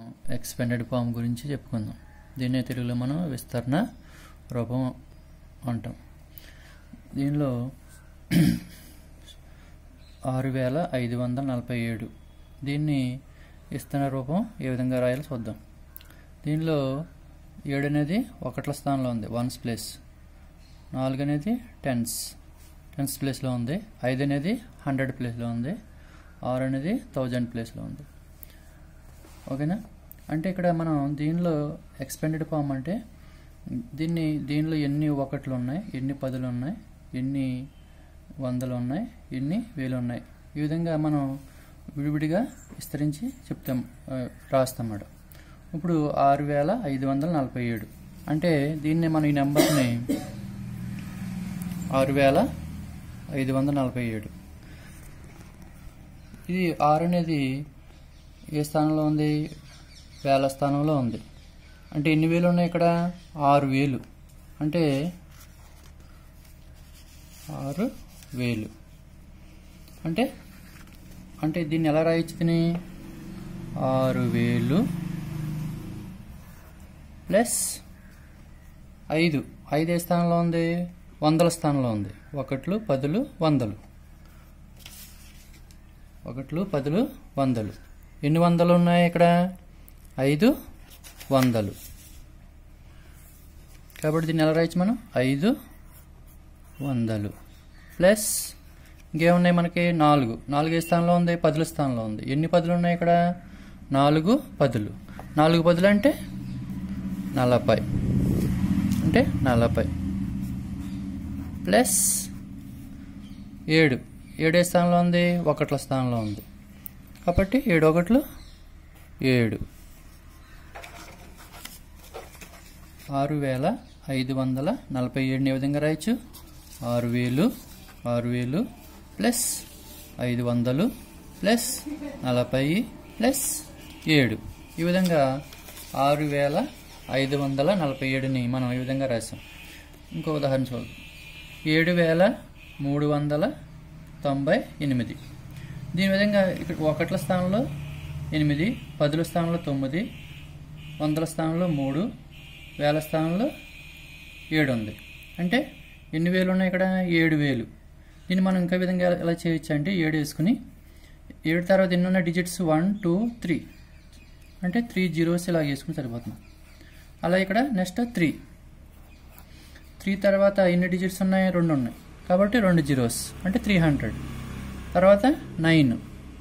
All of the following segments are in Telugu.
ఎక్స్పెండెడ్ ఫామ్ గురించి చెప్పుకుందాం దీన్నే తెలుగులో మనం విస్తరణ రూపం అంటాం దీనిలో ఆరు వేల ఐదు వందల నలభై ఏడు దీన్ని విస్తరణ రూపం ఏ విధంగా రాయాలో చూద్దాం దీనిలో ఏడు అనేది ఒకట్ల స్థానంలో ఉంది వన్స్ ప్లేస్ నాలుగు అనేది టెన్స్ టెన్స్ ప్లేస్లో ఉంది ఐదు అనేది హండ్రెడ్ ప్లేస్లో ఉంది ఆరు అనేది థౌజండ్ ప్లేస్లో ఉంది ఓకేనా అంటే ఇక్కడ మనం దీనిలో ఎక్స్పెండెడ్ ఫామ్ అంటే దీన్ని దీనిలో ఎన్ని ఒకట్లు ఉన్నాయి ఎన్ని పదులు ఉన్నాయి ఎన్ని వందలు ఉన్నాయి ఎన్ని వేలు ఉన్నాయి ఈ విధంగా మనం విడివిడిగా విస్తరించి చెప్తాం ఆ, రాస్తాం మేడం ఇప్పుడు ఆరు వేల ఐదు వందల నలభై ఏడు అంటే దీన్ని మనం ఈ నెంబర్ని ఆరు వేల ఐదు వందల నలభై ఏడు ఇది ఆరు అనేది ఏ స్థానంలో ఉంది వేల స్థానంలో ఉంది అంటే ఎన్ని వేలు ఉన్నాయి ఇక్కడ ఆరు వేలు అంటే ఆరు వేలు అంటే అంటే దీన్ని ఎలా రాయొచ్చు దీన్ని ఆరు వేలు ప్లస్ ఐదు ఐదు ఏ స్థానంలో ఉంది వందల స్థానంలో ఉంది ఒకట్లు పదులు వందలు ఒకట్లు పదులు వందలు ఎన్ని వందలు ఉన్నాయి ఇక్కడ ఐదు వందలు కాబట్టి దీన్ని ఎలా రాయొచ్చు మనం ఐదు వందలు ప్లస్ ఇంకేమున్నాయి మనకి నాలుగు నాలుగు ఏ స్థానంలో ఉంది పదుల స్థానంలో ఉంది ఎన్ని పదులు ఉన్నాయి ఇక్కడ నాలుగు పదులు నాలుగు పదులు అంటే నలభై అంటే నలభై ప్లస్ ఏడు ఏడు ఏ స్థానంలో ఉంది ఒకట్ల స్థానంలో ఉంది కాబట్టి ఏడు ఒకట్లు ఏడు ఆరు వేల ఐదు వందల నలభై ఏడుని ఏ విధంగా రాయొచ్చు ఆరు వేలు ఆరు వేలు ప్లస్ ఐదు వందలు ప్లస్ నలభై ప్లస్ ఏడు ఈ విధంగా ఆరు వేల ఐదు వందల నలభై ఏడుని మనం ఈ విధంగా రాసాం ఇంకో ఉదాహరణ చూద్దాం ఏడు వేల మూడు వందల తొంభై ఎనిమిది దీని విధంగా ఇక్కడ ఒకట్ల స్థానంలో ఎనిమిది పదుల స్థానంలో తొమ్మిది వందల స్థానంలో మూడు వేల స్థానంలో ఏడు ఉంది అంటే ఎన్ని వేలు ఉన్నాయి ఇక్కడ ఏడు వేలు దీన్ని మనం ఇంకా విధంగా ఎలా- ఎలా చేయొచ్చు అంటే ఏడు వేసుకుని ఏడు తర్వాత ఎన్ని ఉన్న డిజిట్స్ వన్ టూ త్రీ అంటే త్రీ జీరోస్ ఇలా వేసుకుని సరిపోతుంది అలా ఇక్కడ నెక్స్ట్ త్రీ త్రీ తర్వాత ఎన్ని డిజిట్స్ ఉన్నాయి రెండు ఉన్నాయి కాబట్టి రెండు జీరోస్ అంటే త్రీ హండ్రెడ్ తర్వాత నైన్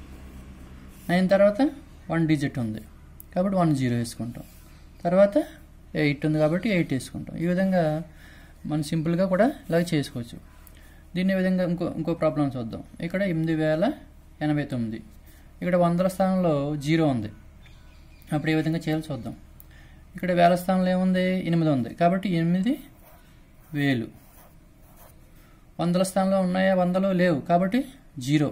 నైన్ తర్వాత వన్ డిజిట్ ఉంది కాబట్టి వన్ జీరో వేసుకుంటాం తర్వాత ఎయిట్ ఉంది కాబట్టి ఎయిట్ వేసుకుంటాం ఈ విధంగా మనం సింపుల్గా కూడా ఇలాగ చేసుకోవచ్చు దీన్ని ఈ విధంగా ఇంకో ఇంకో ప్రాబ్లం చూద్దాం ఇక్కడ ఎనిమిది వేల ఎనభై తొమ్మిది ఇక్కడ వందల స్థానంలో జీరో ఉంది అప్పుడు ఏ విధంగా చేయాలో చూద్దాం ఇక్కడ వేల స్థానంలో ఏముంది ఎనిమిది ఉంది కాబట్టి ఎనిమిది వేలు వందల స్థానంలో ఉన్నాయా వందలు లేవు కాబట్టి జీరో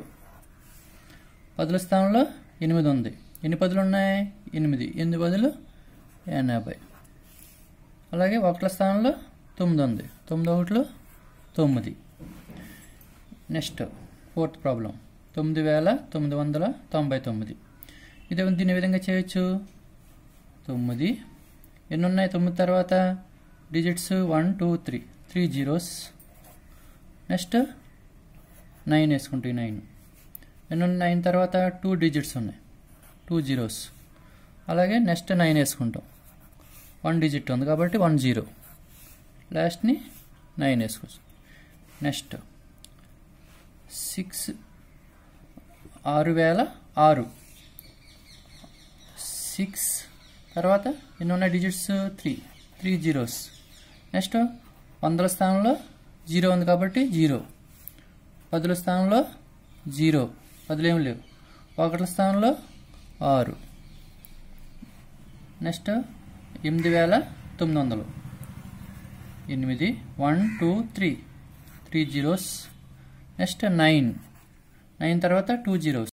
పదుల స్థానంలో ఎనిమిది ఉంది ఎన్ని పదులు ఉన్నాయి ఎనిమిది ఎనిమిది పదులు ఎనభై అలాగే ఒకట్ల స్థానంలో తొమ్మిది ఉంది తొమ్మిది ఒకట్లు తొమ్మిది నెక్స్ట్ ఫోర్త్ ప్రాబ్లం తొమ్మిది వేల తొమ్మిది వందల తొంభై తొమ్మిది ఇది దీని విధంగా చేయొచ్చు తొమ్మిది ఎన్ని ఉన్నాయి తొమ్మిది తర్వాత digits one two three three zeros next nine వేసుకుంటే నైన్ ఎన్ని ఉన్నాయి నైన్ తర్వాత టూ డిజిట్స్ ఉన్నాయి టూ జీరోస్ అలాగే నెక్స్ట్ నైన్ వేసుకుంటాం వన్ డిజిట్ ఉంది కాబట్టి వన్ జీరో లాస్ట్ని నైన్ వేసుకోవచ్చు నెక్స్ట్ సిక్స్ ఆరు వేల ఆరు సిక్స్ తర్వాత ఎన్ని ఉన్నాయి digits three three zeros next వందల స్థానంలో జీరో ఉంది కాబట్టి జీరో పదుల స్థానంలో జీరో పదులేం లేవు ఒకట్ల స్థానంలో ఆరు నెక్స్ట్ ఎనిమిది వేల తొమ్మిది వందలు ఎనిమిది one two three three zeros next nine nine తర్వాత టూ జీరోస్